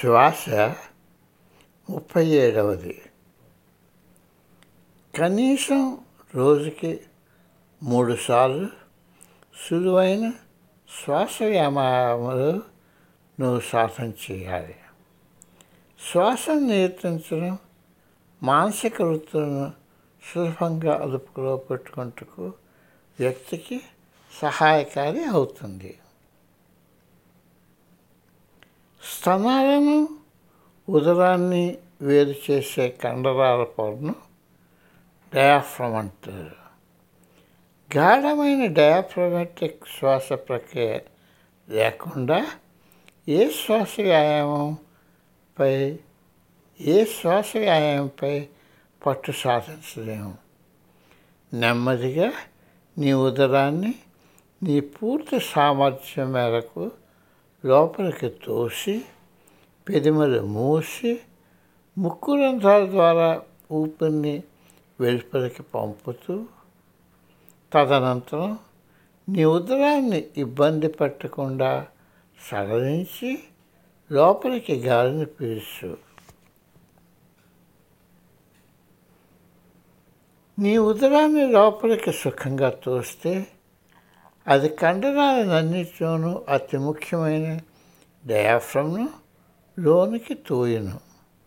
శ్వాస ముప్పై ఏడవది కనీసం రోజుకి మూడుసార్లు సులువైన శ్వాస వ్యాయామాలు నువ్వు శ్వాసం చేయాలి శ్వాసను నియంత్రించడం మానసిక వృత్తులను సులభంగా అదుపులో పెట్టుకుంటూ వ్యక్తికి సహాయకారి అవుతుంది స్తనాలను ఉదరాన్ని వేరు చేసే కండరాల పొరను డయాఫ్రమ్ అంటారు గాఢమైన డయాఫ్రమాటిక్ శ్వాస ప్రక్రియ లేకుండా ఏ శ్వాస వ్యాయామంపై ఏ శ్వాస వ్యాయామంపై పట్టు సాధించలేము నెమ్మదిగా నీ ఉదరాన్ని నీ పూర్తి సామర్థ్యం మేరకు లోపలికి తోసి పెదిమలు మూసి ముక్కు రంధ్రాల ద్వారా ఊపిరిని వెలుపలికి పంపుతూ తదనంతరం నీ ఉదరాన్ని ఇబ్బంది పెట్టకుండా సడలించి లోపలికి గాలిని పీల్చు నీ ఉదరాన్ని లోపలికి సుఖంగా తోస్తే అది కండరాలన్నింటిలోనూ అతి ముఖ్యమైన డయాఫ్రమ్ను లోనికి తోయును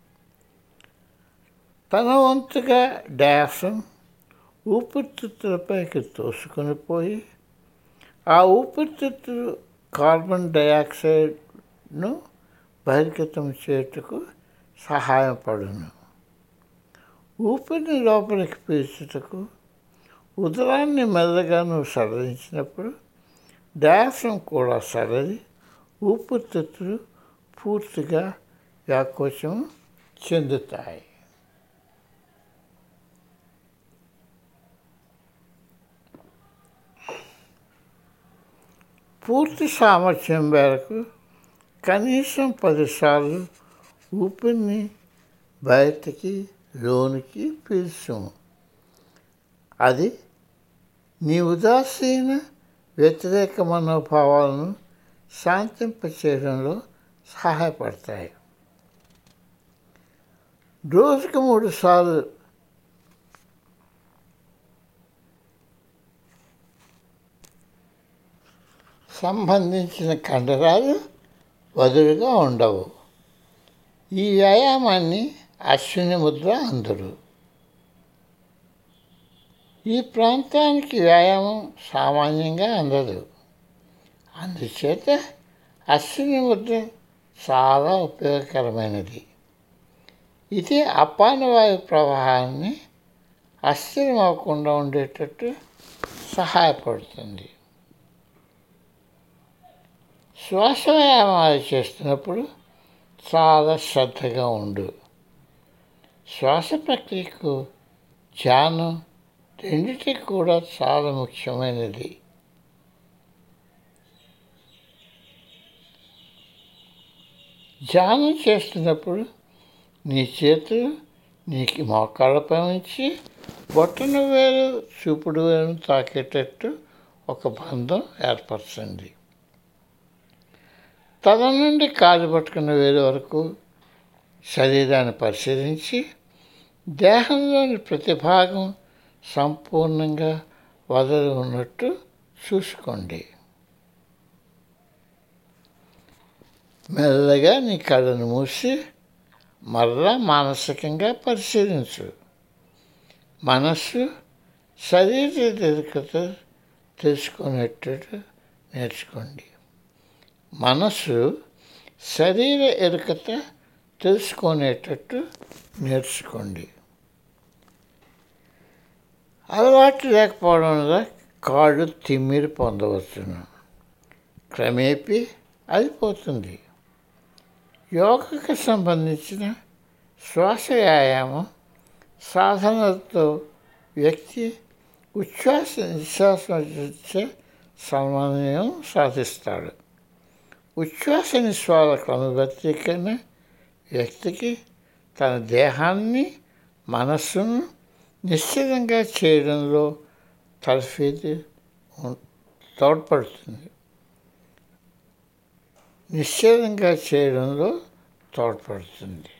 తన వంతుగా డయాఫ్రమ్ ఊపిరితిత్తులపైకి తోసుకొని పోయి ఆ ఊపిరితిత్తులు కార్బన్ డయాక్సైడ్ను బహిర్గతం చేయుటకు సహాయపడును ఊపిరిని లోపలికి పీల్చుటకు ఉదరాన్ని మెల్లగా నువ్వు సడలించినప్పుడు డయాఫ్రమ్ కూడా సడలి ఊపిరితిత్తులు పూర్తిగా వ్యాకోచం చెందుతాయి పూర్తి సామర్థ్యం మేరకు కనీసం పదిసార్లు ఊపిరిని బయటికి లోనికి పీల్చుము అది నీ ఉదాసీన వ్యతిరేక మనోభావాలను శాంతింపచేయడంలో సహాయపడతాయి రోజుకు మూడు సార్లు సంబంధించిన కండరాలు వదులుగా ఉండవు ఈ వ్యాయామాన్ని అశ్విని ముద్ర అందరు ఈ ప్రాంతానికి వ్యాయామం సామాన్యంగా అందదు అందుచేత అశ్విని ముద్ర చాలా ఉపయోగకరమైనది ఇది అపానవాయు ప్రవాహాన్ని అస్థిరం అవ్వకుండా ఉండేటట్టు సహాయపడుతుంది శ్వాస వ్యాయామాలు చేస్తున్నప్పుడు చాలా శ్రద్ధగా ఉండు శ్వాస ప్రక్రియకు ధ్యానం రెండిటికి కూడా చాలా ముఖ్యమైనది ధ్యానం చేస్తున్నప్పుడు నీ చేతులు నీకు మోకాళ్ళపై ఉంచి బొట్టన వేలు చూపుడు వేలు తాకేటట్టు ఒక బంధం ఏర్పరచండి తల నుండి కాలు పట్టుకున్న వేలు వరకు శరీరాన్ని పరిశీలించి దేహంలోని ప్రతి భాగం సంపూర్ణంగా వదలి ఉన్నట్టు చూసుకోండి మెల్లగా నీ కళ్ళను మూసి మరలా మానసికంగా పరిశీలించు మనస్సు శరీర ఎదుకత తెలుసుకునేటట్టు నేర్చుకోండి మనస్సు శరీర ఎరుకత తెలుసుకునేటట్టు నేర్చుకోండి అలవాటు లేకపోవడం వల్ల కాళ్ళు తిమ్మిరి పొందవచ్చును క్రమేపీ అది పోతుంది యోగకు సంబంధించిన శ్వాస వ్యాయామం సాధనలతో వ్యక్తి ఉచ్ఛ్వాస నిశ్వాస మధ్య సమన్వయం సాధిస్తాడు ఉచ్ఛ్వాస నిశ్వాల క్రమబద్ధీకరణ వ్యక్తికి తన దేహాన్ని మనస్సును నిశ్చితంగా చేయడంలో తలఫీది తోడ్పడుతుంది నిశ్చలంగా చేయడంలో తోడ్పడుతుంది